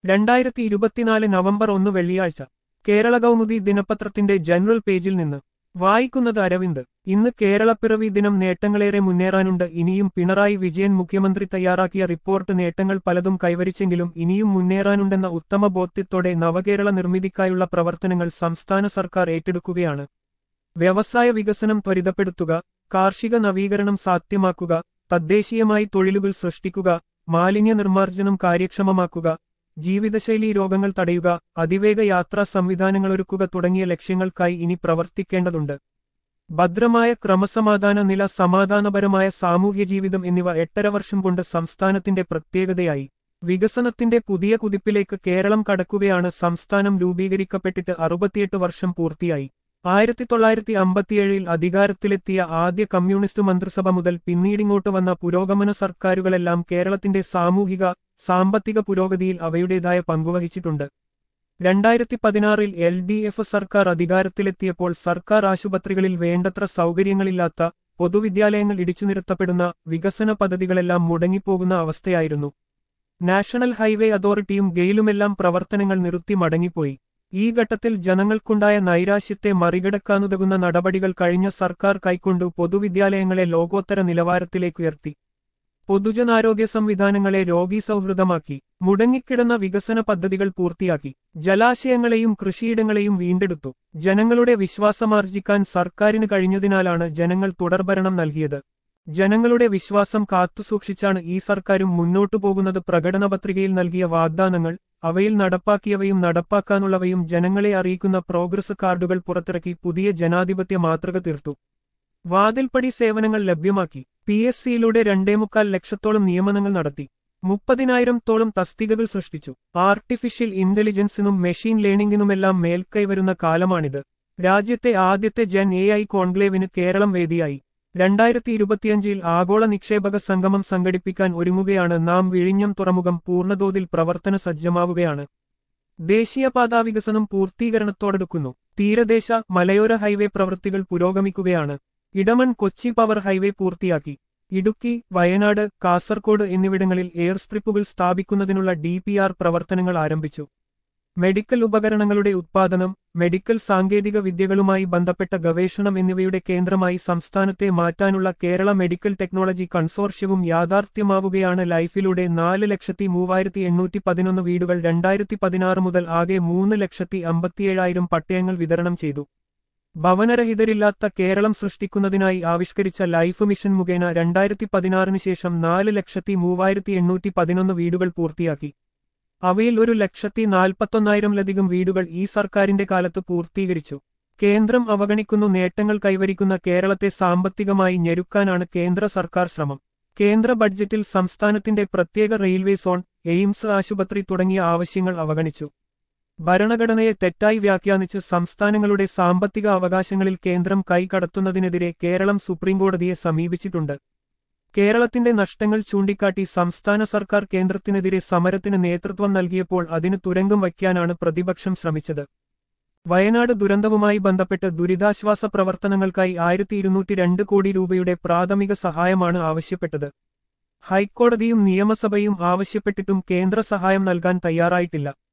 രണ്ടായിരത്തി ഇരുപത്തിനാല് നവംബർ ഒന്ന് വെള്ളിയാഴ്ച കേരള കൗമുദി ദിനപത്രത്തിന്റെ ജനറൽ പേജിൽ നിന്ന് വായിക്കുന്നത് അരവിന്ദ് ഇന്ന് കേരളപ്പിറവി ദിനം നേട്ടങ്ങളേറെ മുന്നേറാനുണ്ട് ഇനിയും പിണറായി വിജയൻ മുഖ്യമന്ത്രി തയ്യാറാക്കിയ റിപ്പോർട്ട് നേട്ടങ്ങൾ പലതും കൈവരിച്ചെങ്കിലും ഇനിയും മുന്നേറാനുണ്ടെന്ന ഉത്തമ ബോധ്യത്തോടെ നവകേരള നിർമ്മിതിക്കായുള്ള പ്രവർത്തനങ്ങൾ സംസ്ഥാന സർക്കാർ ഏറ്റെടുക്കുകയാണ് വ്യവസായ വികസനം ത്വരിതപ്പെടുത്തുക കാർഷിക നവീകരണം സാധ്യമാക്കുക തദ്ദേശീയമായി തൊഴിലുകൾ സൃഷ്ടിക്കുക മാലിന്യ നിർമ്മാർജ്ജനം കാര്യക്ഷമമാക്കുക ജീവിതശൈലീ രോഗങ്ങൾ തടയുക അതിവേഗ യാത്രാ സംവിധാനങ്ങളൊരുക്കുക തുടങ്ങിയ ലക്ഷ്യങ്ങൾക്കായി ഇനി പ്രവർത്തിക്കേണ്ടതുണ്ട് ഭദ്രമായ ക്രമസമാധാന നില സമാധാനപരമായ സാമൂഹ്യ ജീവിതം എന്നിവ എട്ടര വർഷം കൊണ്ട് സംസ്ഥാനത്തിന്റെ പ്രത്യേകതയായി വികസനത്തിന്റെ പുതിയ കുതിപ്പിലേക്ക് കേരളം കടക്കുകയാണ് സംസ്ഥാനം രൂപീകരിക്കപ്പെട്ടിട്ട് അറുപത്തിയെട്ട് വർഷം പൂർത്തിയായി ആയിരത്തി തൊള്ളായിരത്തി അമ്പത്തിയേഴിൽ അധികാരത്തിലെത്തിയ ആദ്യ കമ്മ്യൂണിസ്റ്റ് മന്ത്രിസഭ മുതൽ പിന്നീടിങ്ങോട്ട് വന്ന പുരോഗമന സർക്കാരുകളെല്ലാം കേരളത്തിന്റെ സാമൂഹിക സാമ്പത്തിക പുരോഗതിയിൽ അവയുടേതായ പങ്കുവഹിച്ചിട്ടുണ്ട് രണ്ടായിരത്തി പതിനാറിൽ എൽ ഡി എഫ് സർക്കാർ അധികാരത്തിലെത്തിയപ്പോൾ സർക്കാർ ആശുപത്രികളിൽ വേണ്ടത്ര സൗകര്യങ്ങളില്ലാത്ത പൊതുവിദ്യാലയങ്ങൾ ഇടിച്ചുനിരത്തപ്പെടുന്ന വികസന പദ്ധതികളെല്ലാം മുടങ്ങിപ്പോകുന്ന അവസ്ഥയായിരുന്നു നാഷണൽ ഹൈവേ അതോറിറ്റിയും ഗെയിലുമെല്ലാം പ്രവർത്തനങ്ങൾ നിർത്തി മടങ്ങിപ്പോയി ഈ ഘട്ടത്തിൽ ജനങ്ങൾക്കുണ്ടായ നൈരാശ്യത്തെ മറികടക്കാനുതകുന്ന നടപടികൾ കഴിഞ്ഞ സർക്കാർ കൈക്കൊണ്ടു പൊതുവിദ്യാലയങ്ങളെ ലോകോത്തര നിലവാരത്തിലേക്കുയർത്തി പൊതുജനാരോഗ്യ സംവിധാനങ്ങളെ രോഗീ സൗഹൃദമാക്കി മുടങ്ങിക്കിടന്ന വികസന പദ്ധതികൾ പൂർത്തിയാക്കി ജലാശയങ്ങളെയും കൃഷിയിടങ്ങളെയും വീണ്ടെടുത്തു ജനങ്ങളുടെ വിശ്വാസമാർജിക്കാൻ സർക്കാരിന് കഴിഞ്ഞതിനാലാണ് ജനങ്ങൾ തുടർഭരണം നൽകിയത് ജനങ്ങളുടെ വിശ്വാസം കാത്തുസൂക്ഷിച്ചാണ് ഈ സർക്കാരും മുന്നോട്ടു പോകുന്നത് പ്രകടനപത്രികയിൽ നൽകിയ വാഗ്ദാനങ്ങൾ അവയിൽ നടപ്പാക്കിയവയും നടപ്പാക്കാനുള്ളവയും ജനങ്ങളെ അറിയിക്കുന്ന പ്രോഗ്രസ് കാർഡുകൾ പുറത്തിറക്കി പുതിയ ജനാധിപത്യ മാതൃക തീർത്തു വാതിൽപ്പടി സേവനങ്ങൾ ലഭ്യമാക്കി പി എസ് സിയിലൂടെ രണ്ടേമുക്കാൽ ലക്ഷത്തോളം നിയമനങ്ങൾ നടത്തി മുപ്പതിനായിരം തോളം തസ്തികകൾ സൃഷ്ടിച്ചു ആർട്ടിഫിഷ്യൽ ഇന്റലിജൻസിനും മെഷീൻ ലേണിംഗിനുമെല്ലാം മേൽക്കൈ വരുന്ന കാലമാണിത് രാജ്യത്തെ ആദ്യത്തെ ജൻ എ ഐ കോൺക്ലേവിന് കേരളം വേദിയായി രണ്ടായിരത്തി ഇരുപത്തിയഞ്ചിൽ ആഗോള നിക്ഷേപക സംഗമം സംഘടിപ്പിക്കാൻ ഒരുങ്ങുകയാണ് നാം വിഴിഞ്ഞം തുറമുഖം പൂർണ്ണതോതിൽ പ്രവർത്തന സജ്ജമാവുകയാണ് ദേശീയപാതാ വികസനം പൂർത്തീകരണത്തോടെടുക്കുന്നു തീരദേശ മലയോര ഹൈവേ പ്രവൃത്തികൾ പുരോഗമിക്കുകയാണ് ഇടമൺ കൊച്ചി പവർ ഹൈവേ പൂർത്തിയാക്കി ഇടുക്കി വയനാട് കാസർകോട് എന്നിവിടങ്ങളിൽ എയർ സ്ട്രിപ്പുകൾ സ്ഥാപിക്കുന്നതിനുള്ള ഡി പ്രവർത്തനങ്ങൾ ആരംഭിച്ചു മെഡിക്കൽ ഉപകരണങ്ങളുടെ ഉത്പാദനം മെഡിക്കൽ സാങ്കേതിക വിദ്യകളുമായി ബന്ധപ്പെട്ട ഗവേഷണം എന്നിവയുടെ കേന്ദ്രമായി സംസ്ഥാനത്തെ മാറ്റാനുള്ള കേരള മെഡിക്കൽ ടെക്നോളജി കൺസോർഷ്യവും യാഥാർത്ഥ്യമാവുകയാണ് ലൈഫിലൂടെ നാല് ലക്ഷത്തി മൂവായിരത്തി എണ്ണൂറ്റി പതിനൊന്ന് വീടുകൾ രണ്ടായിരത്തി പതിനാറ് മുതൽ ആകെ മൂന്ന് ലക്ഷത്തി അമ്പത്തിയേഴായിരം പട്ടയങ്ങൾ വിതരണം ചെയ്തു ഭവനരഹിതരില്ലാത്ത കേരളം സൃഷ്ടിക്കുന്നതിനായി ആവിഷ്കരിച്ച ലൈഫ് മിഷൻ മുഖേന രണ്ടായിരത്തി പതിനാറിന് ശേഷം നാല് ലക്ഷത്തി മൂവായിരത്തി എണ്ണൂറ്റി പതിനൊന്ന് വീടുകൾ പൂർത്തിയാക്കി അവയിൽ ഒരു ലക്ഷത്തി നാൽപ്പത്തൊന്നായിരംലധികം വീടുകൾ ഈ സർക്കാരിന്റെ കാലത്ത് പൂർത്തീകരിച്ചു കേന്ദ്രം അവഗണിക്കുന്നു നേട്ടങ്ങൾ കൈവരിക്കുന്ന കേരളത്തെ സാമ്പത്തികമായി ഞെരുക്കാനാണ് കേന്ദ്ര സർക്കാർ ശ്രമം കേന്ദ്ര ബഡ്ജറ്റിൽ സംസ്ഥാനത്തിന്റെ പ്രത്യേക റെയിൽവേ സോൺ എയിംസ് ആശുപത്രി തുടങ്ങിയ ആവശ്യങ്ങൾ അവഗണിച്ചു ഭരണഘടനയെ തെറ്റായി വ്യാഖ്യാനിച്ച് സംസ്ഥാനങ്ങളുടെ സാമ്പത്തിക അവകാശങ്ങളിൽ കേന്ദ്രം കൈകടത്തുന്നതിനെതിരെ കേരളം സുപ്രീംകോടതിയെ സമീപിച്ചിട്ടുണ്ട് കേരളത്തിന്റെ നഷ്ടങ്ങൾ ചൂണ്ടിക്കാട്ടി സംസ്ഥാന സർക്കാർ കേന്ദ്രത്തിനെതിരെ സമരത്തിന് നേതൃത്വം നൽകിയപ്പോൾ അതിന് തുരങ്കം വയ്ക്കാനാണ് പ്രതിപക്ഷം ശ്രമിച്ചത് വയനാട് ദുരന്തവുമായി ബന്ധപ്പെട്ട് ദുരിതാശ്വാസ പ്രവർത്തനങ്ങൾക്കായി ആയിരത്തി ഇരുന്നൂറ്റി രണ്ട് കോടി രൂപയുടെ പ്രാഥമിക സഹായമാണ് ആവശ്യപ്പെട്ടത് ഹൈക്കോടതിയും നിയമസഭയും ആവശ്യപ്പെട്ടിട്ടും കേന്ദ്ര സഹായം നൽകാൻ തയ്യാറായിട്ടില്ല